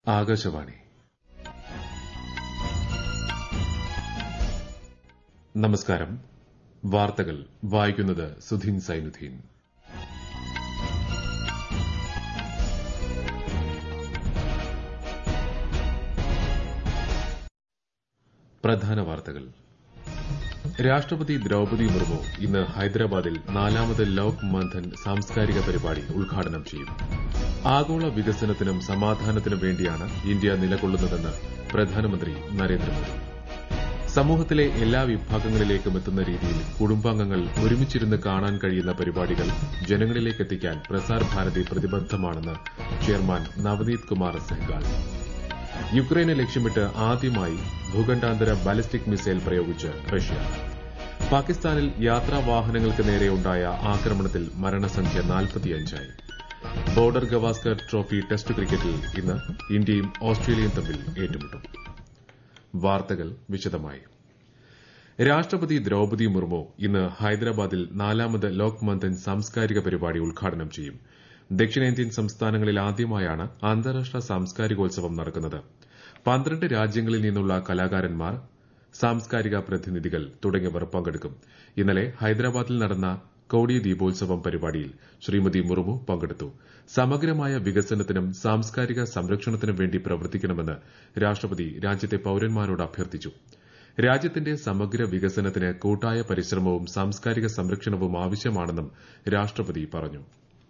ആകാശവാണി നമസ്കാരം വാർത്തകൾ വായിക്കുന്നത് സുധീൻ സൈനുദ്ദീൻ പ്രധാന വാർത്തകൾ രാഷ്ട്രപതി ദ്രൌപതി മുർമു ഇന്ന് ഹൈദരാബാദിൽ നാലാമത് ലോക് മന്ഥൻ സാംസ്കാരിക പരിപാടി ഉദ്ഘാടനം ചെയ്യും ആഗോള വികസനത്തിനും സമാധാനത്തിനും വേണ്ടിയാണ് ഇന്ത്യ നിലകൊള്ളുന്നതെന്ന് പ്രധാനമന്ത്രി നരേന്ദ്രമോദി സമൂഹത്തിലെ എല്ലാ വിഭാഗങ്ങളിലേക്കും എത്തുന്ന രീതിയിൽ കുടുംബാംഗങ്ങൾ ഒരുമിച്ചിരുന്ന് കാണാൻ കഴിയുന്ന പരിപാടികൾ ജനങ്ങളിലേക്ക് എത്തിക്കാൻ പ്രസാർ ഭാരതി പ്രതിബദ്ധമാണെന്ന് ചെയർമാൻ നവനീത് കുമാർ സെഹ്ഗാൾ യുക്രൈനെ ലക്ഷ്യമിട്ട് ആദ്യമായി ഭൂഖണ്ഡാന്തര ബാലിസ്റ്റിക് മിസൈൽ പ്രയോഗിച്ച് റഷ്യ പാകിസ്ഥാനിൽ യാത്രാ വാഹനങ്ങൾക്ക് നേരെയുണ്ടായ ആക്രമണത്തിൽ മരണസംഖ്യ നാൽപ്പത്തിയഞ്ചായി ബോർഡർ ഗവാസ്കർ ട്രോഫി ടെസ്റ്റ് ക്രിക്കറ്റിൽ ഇന്ന് ഇന്ത്യയും ഓസ്ട്രേലിയയും തമ്മിൽ ഏറ്റുമുട്ടും വാർത്തകൾ വിശദമായി രാഷ്ട്രപതി ദ്രൌപതി മുർമു ഇന്ന് ഹൈദരാബാദിൽ നാലാമത് ലോക് മന്ഥൻ സാംസ്കാരിക പരിപാടി ഉദ്ഘാടനം ചെയ്യും ദക്ഷിണേന്ത്യൻ സംസ്ഥാനങ്ങളിൽ ആദ്യമായാണ് അന്താരാഷ്ട്ര സാംസ്കാരികോത്സവം നടക്കുന്നത് പന്ത്രണ്ട് രാജ്യങ്ങളിൽ നിന്നുള്ള കലാകാരന്മാർ സാംസ്കാരിക പ്രതിനിധികൾ തുടങ്ങിയവർ പങ്കെടുക്കും ഇന്നലെ ഹൈദരാബാദിൽ നടന്ന കോടി ദീപോത്സവം പരിപാടിയിൽ ശ്രീമതി മുർമു പങ്കെടുത്തു സമഗ്രമായ വികസനത്തിനും സാംസ്കാരിക സംരക്ഷണത്തിനും വേണ്ടി പ്രവർത്തിക്കണമെന്ന് രാഷ്ട്രപതി രാജ്യത്തെ പൌരന്മാരോട് അഭ്യർത്ഥിച്ചു രാജ്യത്തിന്റെ സമഗ്ര വികസനത്തിന് കൂട്ടായ പരിശ്രമവും സാംസ്കാരിക സംരക്ഷണവും ആവശ്യമാണെന്നും രാഷ്ട്രപതി പറഞ്ഞു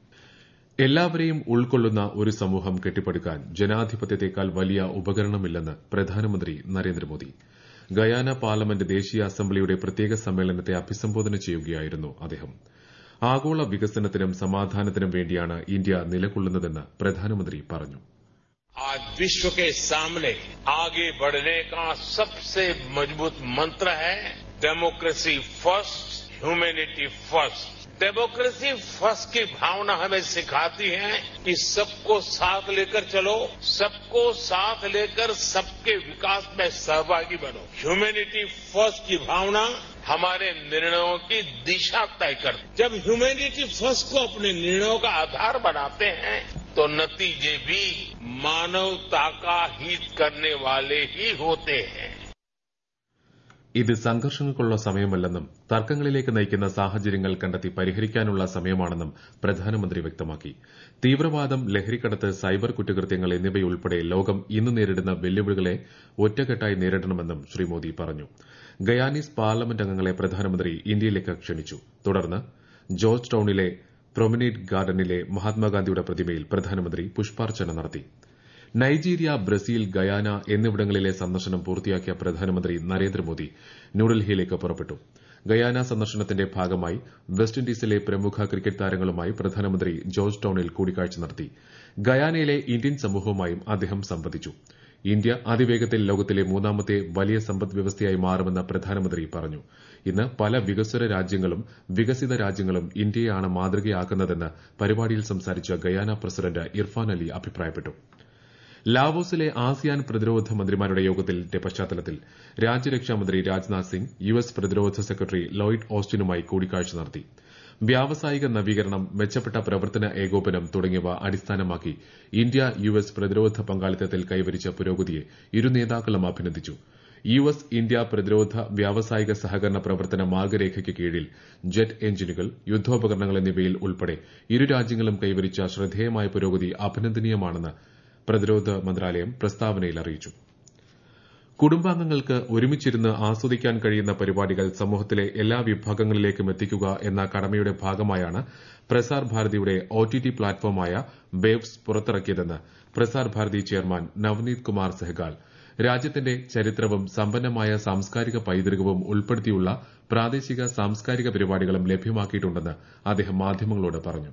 എല്ലാവരെയും ഉൾക്കൊള്ളുന്ന ഒരു സമൂഹം കെട്ടിപ്പടുക്കാൻ ജനാധിപത്യത്തെക്കാൾ വലിയ ഉപകരണമില്ലെന്ന് പ്രധാനമന്ത്രി നരേന്ദ്രമോദി ഗയാന പാർലമെന്റ് ദേശീയ അസംബ്ലിയുടെ പ്രത്യേക സമ്മേളനത്തെ അഭിസംബോധന ചെയ്യുകയായിരുന്നു അദ്ദേഹം ആഗോള വികസനത്തിനും സമാധാനത്തിനും വേണ്ടിയാണ് ഇന്ത്യ നിലകൊള്ളുന്നതെന്ന് പ്രധാനമന്ത്രി പറഞ്ഞു आज विश्व के सामने आगे बढ़ने का सबसे मजबूत मंत्र है democracy first humanity first democracy first की भावना हमें सिखाती है कि सबको साथ लेकर चलो सबको साथ लेकर सबके विकास में सहभागी बनो ह्यूमैनिटी फर्स्ट की भावना हमारे निर्णयों की दिशा तय करती जब ह्यूमैनिटी फर्स्ट को अपने निर्णयों का आधार बनाते हैं तो नतीजे भी मानवता का हित करने वाले ही होते हैं ഇത് സംഘർഷങ്ങൾക്കുള്ള സമയമല്ലെന്നും തർക്കങ്ങളിലേക്ക് നയിക്കുന്ന സാഹചര്യങ്ങൾ കണ്ടെത്തി പരിഹരിക്കാനുള്ള സമയമാണെന്നും പ്രധാനമന്ത്രി വ്യക്തമാക്കി തീവ്രവാദം ലഹരിക്കടത്ത് സൈബർ കുറ്റകൃത്യങ്ങൾ എന്നിവയുൾപ്പെടെ ലോകം ഇന്ന് നേരിടുന്ന വെല്ലുവിളികളെ ഒറ്റക്കെട്ടായി നേരിടണമെന്നും ശ്രീ മോദി പറഞ്ഞു ഗയാനീസ് പാർലമെന്റ് അംഗങ്ങളെ പ്രധാനമന്ത്രി ഇന്ത്യയിലേക്ക് ക്ഷണിച്ചു തുടർന്ന് ജോർജ് ടൌണിലെ പ്രൊമനേഡ് ഗാർഡനിലെ മഹാത്മാഗാന്ധിയുടെ പ്രതിമയിൽ പ്രധാനമന്ത്രി പുഷ്പാർച്ചന നടത്തി നൈജീരിയ ബ്രസീൽ ഗയാന എന്നിവിടങ്ങളിലെ സന്ദർശനം പൂർത്തിയാക്കിയ പ്രധാനമന്ത്രി നരേന്ദ്രമോദി ന്യൂഡൽഹിയിലേക്ക് പുറപ്പെട്ടു ഗയാന സന്ദർശനത്തിന്റെ ഭാഗമായി വെസ്റ്റ് ഇൻഡീസിലെ പ്രമുഖ ക്രിക്കറ്റ് താരങ്ങളുമായി പ്രധാനമന്ത്രി ജോർജ് ടൌണിൽ കൂടിക്കാഴ്ച നടത്തി ഗയാനയിലെ ഇന്ത്യൻ സമൂഹവുമായും അദ്ദേഹം സംവദിച്ചു ഇന്ത്യ അതിവേഗത്തിൽ ലോകത്തിലെ മൂന്നാമത്തെ വലിയ സമ്പദ് വ്യവസ്ഥയായി മാറുമെന്ന് പ്രധാനമന്ത്രി പറഞ്ഞു ഇന്ന് പല വികസ്വര രാജ്യങ്ങളും വികസിത രാജ്യങ്ങളും ഇന്ത്യയാണ് മാതൃകയാക്കുന്നതെന്ന് പരിപാടിയിൽ സംസാരിച്ച ഗയാന പ്രസിഡന്റ് ഇർഫാൻ അലി അഭിപ്രായപ്പെട്ടു ലാവോസിലെ ആസിയാൻ പ്രതിരോധ മന്ത്രിമാരുടെ യോഗത്തിന്റെ പശ്ചാത്തലത്തിൽ രാജ്യരക്ഷാമന്ത്രി രാജ്നാഥ് സിംഗ് യു എസ് പ്രതിരോധ സെക്രട്ടറി ലോയിഡ് ഓസ്റ്റിനുമായി കൂടിക്കാഴ്ച നടത്തി വ്യാവസായിക നവീകരണം മെച്ചപ്പെട്ട പ്രവർത്തന ഏകോപനം തുടങ്ങിയവ അടിസ്ഥാനമാക്കി ഇന്ത്യ യു എസ് പ്രതിരോധ പങ്കാളിത്തത്തിൽ കൈവരിച്ച പുരോഗതിയെ ഇരു നേതാക്കളും അഭിനന്ദിച്ചു യു എസ് ഇന്ത്യ പ്രതിരോധ വ്യാവസായിക സഹകരണ പ്രവർത്തന മാർഗരേഖയ്ക്ക് കീഴിൽ ജെറ്റ് എഞ്ചിനുകൾ യുദ്ധോപകരണങ്ങൾ എന്നിവയിൽ ഉൾപ്പെടെ ഇരു രാജ്യങ്ങളും കൈവരിച്ച ശ്രദ്ധേയമായ പുരോഗതി അഭിനന്ദനീയമാണെന്ന് പ്രതിരോധ മന്ത്രാലയം പ്രസ്താവനയിൽ അറിയിച്ചു കുടുംബാംഗങ്ങൾക്ക് ഒരുമിച്ചിരുന്ന് ആസ്വദിക്കാൻ കഴിയുന്ന പരിപാടികൾ സമൂഹത്തിലെ എല്ലാ വിഭാഗങ്ങളിലേക്കും എത്തിക്കുക എന്ന കടമയുടെ ഭാഗമായാണ് പ്രസാർ ഭാരതിയുടെ ഒടിടി പ്ലാറ്റ്ഫോമായ വേവ്സ് പുറത്തിറക്കിയതെന്ന് പ്രസാർ ഭാരതി ചെയർമാൻ നവനീത് കുമാർ സെഹ്ഗാൾ രാജ്യത്തിന്റെ ചരിത്രവും സമ്പന്നമായ സാംസ്കാരിക പൈതൃകവും ഉൾപ്പെടുത്തിയുള്ള പ്രാദേശിക സാംസ്കാരിക പരിപാടികളും ലഭ്യമാക്കിയിട്ടുണ്ടെന്ന് അദ്ദേഹം മാധ്യമങ്ങളോട് പറഞ്ഞു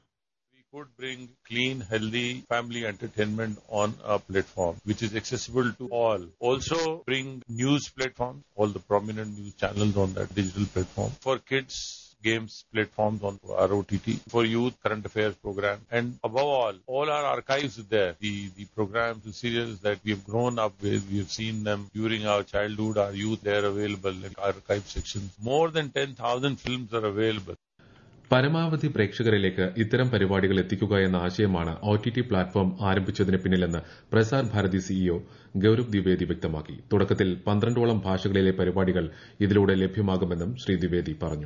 could bring clean, healthy family entertainment on a platform which is accessible to all. Also bring news platforms, all the prominent news channels on that digital platform. For kids, games platforms on our OTT. For youth, current affairs program. And above all, all our archives are there. The, the programs, the serials that we have grown up with, we have seen them during our childhood, our youth, they're available in archive sections. More than 10,000 films are available. പരമാവധി പ്രേക്ഷകരിലേക്ക് ഇത്തരം പരിപാടികൾ എത്തിക്കുക എന്ന ആശയമാണ് OTT platform ആരംഭിച്ചതിന് പിന്നിലെന്ന് Prasar Bharati CEO Gaurav Dwivedi വ്യക്തമാക്കി തുടക്കത്തിൽ പന്ത്രണ്ടോളം ഭാഷകളിലെ പരിപാടികൾ ഇതിലൂടെ ലഭ്യമാകുമെന്നും ശ്രീ ദ്വിവേദി പറഞ്ഞു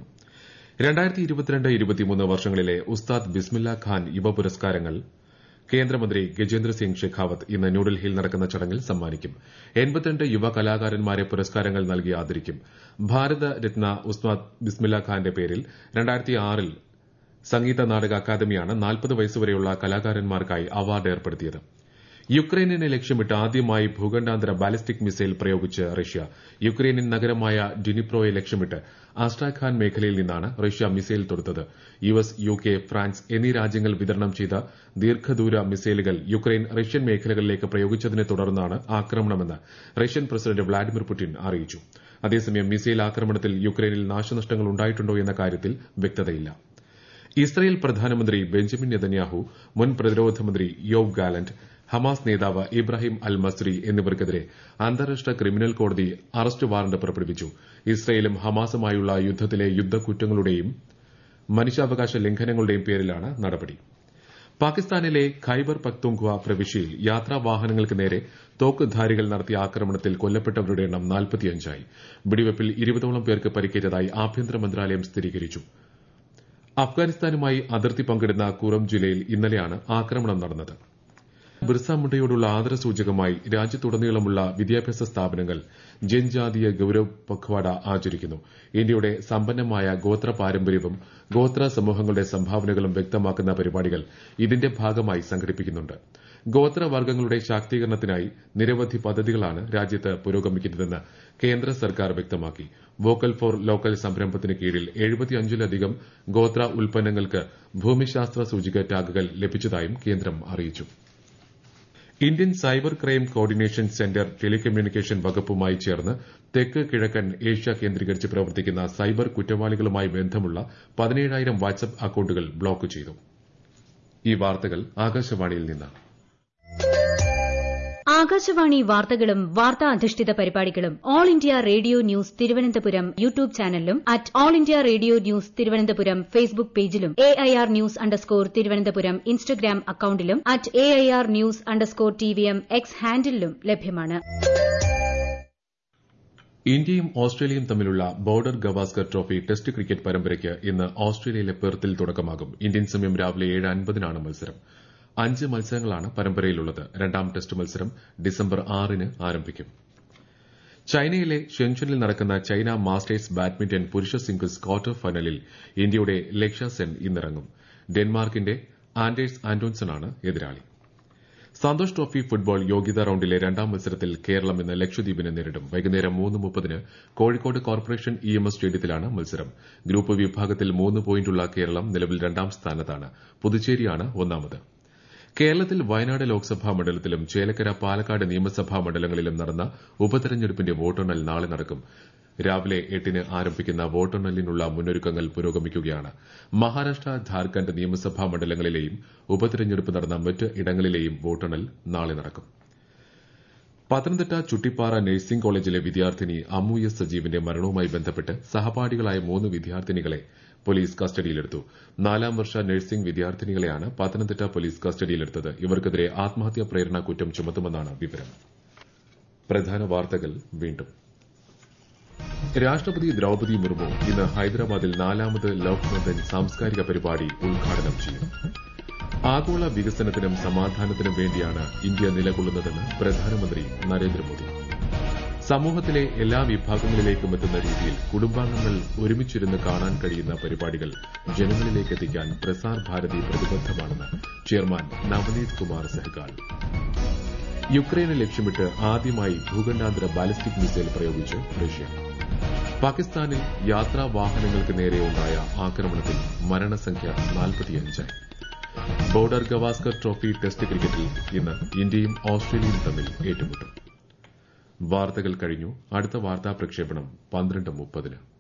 വർഷങ്ങളിലെ ഉസ്താദ് ബിസ്മില്ല ഖാൻ യുവ പുരസ്കാരങ്ങൾ കേന്ദ്രമന്ത്രി ഗജേന്ദ്ര സിംഗ് ഷെഖാവത്ത് ഇന്ന് ന്യൂഡൽഹിയിൽ നടക്കുന്ന ചടങ്ങിൽ സമ്മാനിക്കും യുവ കലാകാരന്മാരെ പുരസ്കാരങ്ങൾ നൽകി ആദരിക്കും ഭാരത രത്ന ഉസ്താദ് ബിസ്മില്ല ഖാന്റെ പേരിൽ ൽ സംഗീത നാടക അക്കാദമിയാണ് നാൽപ്പത് വയസ്സുവരെയുള്ള കലാകാരന്മാർക്കായി അവാർഡ് ഏർപ്പെടുത്തിയത് യുക്രൈനിനെ ലക്ഷ്യമിട്ട് ആദ്യമായി ഭൂഖണ്ഡാന്തര ബാലിസ്റ്റിക് മിസൈൽ പ്രയോഗിച്ച് റഷ്യ യുക്രൈനിയൻ നഗരമായ ഡിനിപ്രോയെ ലക്ഷ്യമിട്ട് ആസ്ട്രാഖാൻ മേഖലയിൽ നിന്നാണ് റഷ്യ മിസൈൽ തൊടുത്തത് യുഎസ് യുകെ ഫ്രാൻസ് എന്നീ രാജ്യങ്ങൾ വിതരണം ചെയ്ത ദീർഘദൂര മിസൈലുകൾ യുക്രൈൻ റഷ്യൻ മേഖലകളിലേക്ക് പ്രയോഗിച്ചതിനെ തുടർന്നാണ് ആക്രമണമെന്ന് റഷ്യൻ പ്രസിഡന്റ് വ്ളാഡിമിർ പുടിൻ അറിയിച്ചു അതേസമയം മിസൈൽ ആക്രമണത്തിൽ യുക്രൈനിൽ നാശനഷ്ടങ്ങൾ ഉണ്ടായിട്ടുണ്ടോ എന്ന കാര്യത്തിൽ വ്യക്തതയില്ല ഇസ്രയേൽ പ്രധാനമന്ത്രി ബെഞ്ചമിൻ നെതന്യാഹു മുൻ പ്രതിരോധ മന്ത്രി യോവ് ഗാലന്റ് ഹമാസ് നേതാവ് ഇബ്രാഹിം അൽ മസ്രി എന്നിവർക്കെതിരെ അന്താരാഷ്ട്ര ക്രിമിനൽ കോടതി അറസ്റ്റ് വാറന്റ് പുറപ്പെടുവിച്ചു ഇസ്രയേലും ഹമാസുമായുള്ള യുദ്ധത്തിലെ യുദ്ധക്കുറ്റങ്ങളുടെയും മനുഷ്യാവകാശ ലംഘനങ്ങളുടെയും പേരിലാണ് നടപടി പാകിസ്ഥാനിലെ ഖൈബർ പക്തുങ്ക്വ പ്രവിശ്യയിൽ യാത്രാ വാഹനങ്ങൾക്ക് നേരെ തോക്കുധാരികൾ നടത്തിയ ആക്രമണത്തിൽ കൊല്ലപ്പെട്ടവരുടെ എണ്ണം നാൽപ്പത്തിയഞ്ചായി വെടിവയ്പിൽ ഇരുപതോളം പേർക്ക് പരിക്കേറ്റതായി ആഭ്യന്തര മന്ത്രാലയം സ്ഥിരീകരിച്ചു അഫ്ഗാനിസ്ഥാനുമായി അതിർത്തി പങ്കിടുന്ന കുറം ജില്ലയിൽ ഇന്നലെയാണ് ആക്രമണം നടന്നത് ബിർസ മുണ്ടയോടുള്ള ആദരസൂചകമായി രാജ്യത്തുടനീളമുള്ള വിദ്യാഭ്യാസ സ്ഥാപനങ്ങൾ ജൻജാതീയ ഗൌരവ് പഖ്വാഡ ആചരിക്കുന്നു ഇന്ത്യയുടെ സമ്പന്നമായ ഗോത്ര പാരമ്പര്യവും ഗോത്ര സമൂഹങ്ങളുടെ സംഭാവനകളും വ്യക്തമാക്കുന്ന പരിപാടികൾ ഇതിന്റെ ഭാഗമായി സംഘടിപ്പിക്കുന്നുണ്ട് ഗോത്രവർഗ്ഗങ്ങളുടെ ശാക്തീകരണത്തിനായി നിരവധി പദ്ധതികളാണ് രാജ്യത്ത് പുരോഗമിക്കുന്നതെന്ന് കേന്ദ്ര സർക്കാർ വ്യക്തമാക്കി വോക്കൽ ഫോർ ലോക്കൽ സംരംഭത്തിന് കീഴിൽ എഴുപത്തിയഞ്ചിലധികം ഗോത്ര ഉൽപ്പന്നങ്ങൾക്ക് ഭൂമിശാസ്ത്ര സൂചിക ടാഗുകൾ ലഭിച്ചതായും കേന്ദ്രം അറിയിച്ചു Indian cyber crime coordination centre telecommunication വകുപ്പുമായി ചേർന്ന് തെക്ക് കിഴക്കൻ ഏഷ്യ കേന്ദ്രീകരിച്ച് പ്രവർത്തിക്കുന്ന സൈബർ കുറ്റവാളികളുമായി ബന്ധമുള്ള പതിനേഴായിരം വാട്സ്ആപ്പ് അക്കൌണ്ടുകൾ ബ്ലോക്ക് ചെയ്തു ഈ വാർത്തകൾ ആകാശവാണിയിൽ നിന്ന് ആകാശവാണി വാർത്തകളും വാർത്താ അധിഷ്ഠിത പരിപാടികളും All India Radio news Thiruvananthapuram YouTube ചാനലിലും at All India Radio news Thiruvananthapuram Facebook പേജിലും A I R news underscore Thiruvananthapuram Instagram അക്കൌണ്ടിലും at A I R news underscore T V M X ഹാൻഡിലും ലഭ്യമാണ് ഇന്ത്യയും ഓസ്ട്രേലിയയും തമ്മിലുള്ള border Gavaskar trophy test cricket പരമ്പരയ്ക്ക് ഇന്ന് ഓസ്ട്രേലിയയിലെ പെർത്തിൽ തുടക്കമാകും ഇന്ത്യൻ സമയം രാവിലെ ഏഴ് അൻപതിനാണ് മത്സരം അഞ്ച് മത്സരങ്ങളാണ് പരമ്പരയിലുള്ളത് രണ്ടാം ടെസ്റ്റ് മത്സരം ഡിസംബർ ആറിന് ആരംഭിക്കും ചൈനയിലെ ഷെൻഷനിൽ നടക്കുന്ന ചൈന മാസ്റ്റേഴ്സ് ബാഡ്മിന്റൺ പുരുഷ സിംഗിൾസ് ക്വാർട്ടർ ഫൈനലിൽ ഇന്ത്യയുടെ ലക്ഷ്യ സെൻ ഇന്നിറങ്ങും ഡെൻമാർക്കിന്റെ ആൻഡേഴ്സ് ആന്റോൺസണാണ് എതിരാളി സന്തോഷ് ട്രോഫി ഫുട്ബോൾ യോഗ്യതാ റൌണ്ടിലെ രണ്ടാം മത്സരത്തിൽ കേരളം ഇന്ന് ലക്ഷദ്വീപിനെ നേരിടും വൈകുന്നേരം മൂന്ന് മുപ്പതിന് Kozhikode corporation E M S സ്റ്റേഡിയത്തിലാണ് മത്സരം ഗ്രൂപ്പ് വിഭാഗത്തിൽ മൂന്ന് പോയിന്റുള്ള കേരളം നിലവിൽ രണ്ടാം സ്ഥാനത്താണ് പുതുച്ചേരിയാണ് ഒന്നാമത് കേരളത്തിൽ വയനാട് ലോക്സഭാ മണ്ഡലത്തിലും ചേലക്കര പാലക്കാട് നിയമസഭാ മണ്ഡലങ്ങളിലും നടന്ന ഉപതെരഞ്ഞെടുപ്പിന്റെ വോട്ടെണ്ണൽ നാളെ നടക്കും രാവിലെ എട്ടിന് ആരംഭിക്കുന്ന വോട്ടെണ്ണലിനുള്ള മുന്നൊരുക്കങ്ങൾ പുരോഗമിക്കുകയാണ് മഹാരാഷ്ട്ര ഝാർഖണ്ഡ് നിയമസഭാ മണ്ഡലങ്ങളിലെയും ഉപതെരഞ്ഞെടുപ്പ് നടന്ന മറ്റ് ഇടങ്ങളിലെയും വോട്ടെണ്ണൽ നാളെ നടക്കും പത്തനംതിട്ട ചുട്ടിപ്പാറ നഴ്സിംഗ് കോളേജിലെ വിദ്യാർത്ഥിനി അമ്മു എസ് സജീവിന്റെ മരണവുമായി ബന്ധപ്പെട്ട് സഹപാഠികളായ മൂന്ന് വിദ്യാർത്ഥിനികളെ പോലീസ് കസ്റ്റഡിയിലെടുത്തു നാലാം വർഷ നഴ്സിംഗ് വിദ്യാർത്ഥിനികളെയാണ് പത്തനംതിട്ട പോലീസ് കസ്റ്റഡിയിലെടുത്തത് ഇവർക്കെതിരെ ആത്മഹത്യാ പ്രേരണ കുറ്റം ചുമത്തുമെന്നാണ് വിവരം പ്രധാന വാർത്തകൾ വീണ്ടും രാഷ്ട്രപതി ദ്രൌപദി മുർമു ഇന്ന് ഹൈദരാബാദിൽ നാലാമത് ലോക്ഭവൻ സാംസ്കാരിക പരിപാടി ഉദ്ഘാടനം ചെയ്യും ആഗോള വികസനത്തിനും സമാധാനത്തിനും വേണ്ടിയാണ് ഇന്ത്യ നിലകൊള്ളുന്നതെന്ന് പ്രധാനമന്ത്രി നരേന്ദ്രമോദി സമൂഹത്തിലെ എല്ലാ വിഭാഗങ്ങളിലേക്കും എത്തുന്ന രീതിയിൽ കുടുംബാംഗങ്ങൾ ഒരുമിച്ചിരുന്ന് കാണാൻ കഴിയുന്ന പരിപാടികൾ ജനങ്ങളിലേക്ക് എത്തിക്കാൻ പ്രസാർ ഭാരതി പ്രതിബദ്ധമാണെന്ന് ചെയർമാൻ നവനീത് കുമാർ സെഹ്ഗാൽ യുക്രൈനെ ലക്ഷ്യമിട്ട് ആദ്യമായി ഭൂഖണ്ഡാന്തര ബാലിസ്റ്റിക് മിസൈൽ പ്രയോഗിച്ച് റഷ്യ പാകിസ്ഥാനിൽ യാത്രാ വാഹനങ്ങൾക്ക് നേരെയുണ്ടായ ആക്രമണത്തിൽ മരണസംഖ്യ നാൽപ്പത്തിയഞ്ചായി ബോർഡർ ഗവാസ്കർ ട്രോഫി ടെസ്റ്റ് ക്രിക്കറ്റിൽ ഇന്ന് ഇന്ത്യയും ഓസ്ട്രേലിയയും തമ്മിൽ ഏറ്റുമുട്ടും വാർത്തകൾ കഴിഞ്ഞു അടുത്ത വാർത്താ പ്രക്ഷേപണം പന്ത്രണ്ട് മുപ്പതിന്